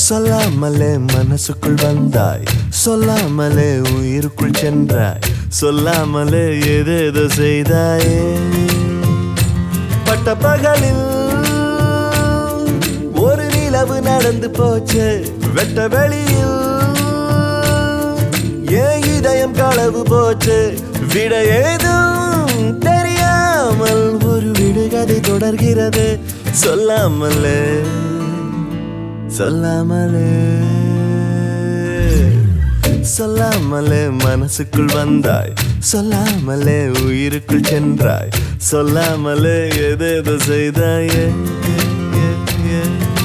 சொல்லாமலே மனசுக்குள் வந்தாய் சொல்லாமலே உயிருக்குள் சென்றாய் சொல்லாமலே ஏதேதோ செய்தாயே பட்ட பகலில் ஒரு நிலவு நடந்து போச்சு வெட்ட வெளியில் ஏன் இதயம் களவு போச்சு விட ஏதும் தெரியாமல் ஒரு விடுகதை தொடர்கிறது சொல்லாமலே சொல்லாமலே சொல்லாமலே மனசுக்குள் வந்தாய் சொல்லாமலே உயிருக்குள் சென்றாய் சொல்லாமலே எதேதோ செய்தாயே ஏ, ஏ, ஏ.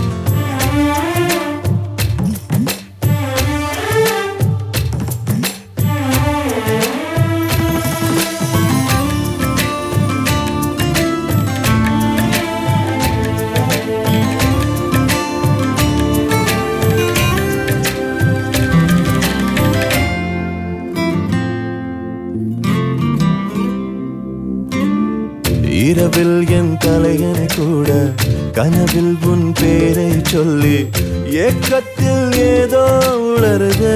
இரவில் என் தலையணை கூட கனவில் உன் பேரை சொல்லி ஏக்கத்தில் ஏதோ உளருது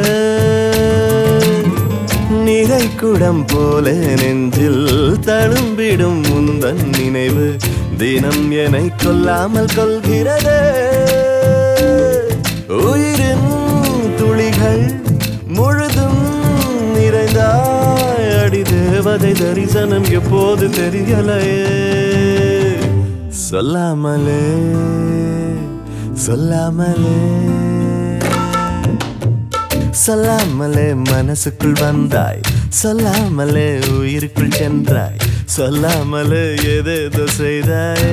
நிறை குடம் போல நெஞ்சில் தழும்பிடும் முந்தன் நினைவு தினம் என்னை கொல்லாமல் கொள்கிறது உயிரின் துளிகள் முழுதும் நிறைந்தாய் அடி தேவதை தரிசனம் எப்போது தெரியலையே சொல்லாமலே சொல்லாமலே சொல்லாமலே மனசுக்குள் வந்தாய் சொல்லாமலே உயிருக்குள் சென்றாய் சொல்லாமலே ஏதேதோ செய்தாயே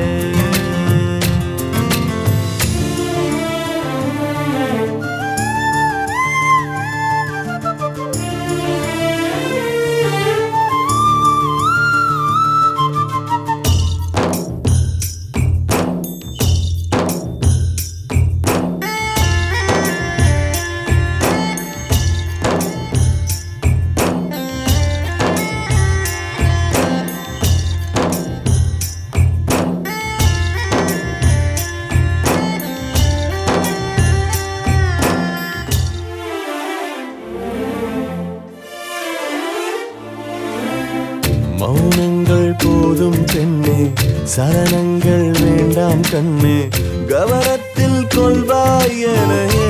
மௌனங்கள் போதும் பெண்ணே சரணங்கள் வேண்டாம் கண்ணே கவனத்தில் கொள்வாயனையே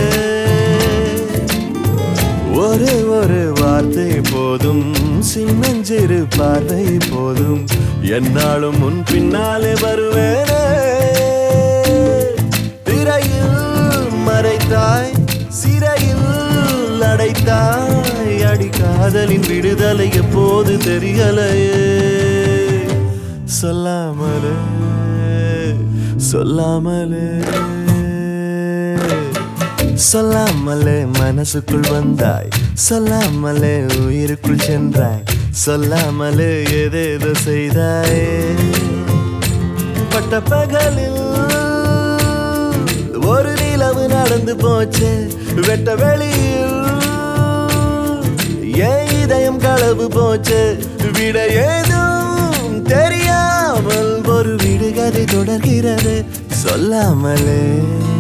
ஒரு ஒரு வார்த்தை போதும் சின்னஞ்சிறு பார்வை போதும் என்னாலும் முன் பின்னாலே வருவேனே திரையில் மறைத்தாய் சிறையில் அடைத்தாய் அடி காதலின் விடுதலை எப்போது தெரியலையே சொல்லாமலே சொல்லாமலே சொல்லாமலே மனசுக்குள் வந்தாய் சொல்லாமலே உயிருக்குள் சென்றாய் சொல்லாமலே ஏதேதோ செய்தாயே பட்ட பகலில் ஒரு நிலவு நடந்து போச்சு வெட்ட வெளியில் என் இதயம் களவு போச்சு விட ஏதும் தெரியாமல் ஒரு விடுகதை தொடர்கிறது சொல்லாமலே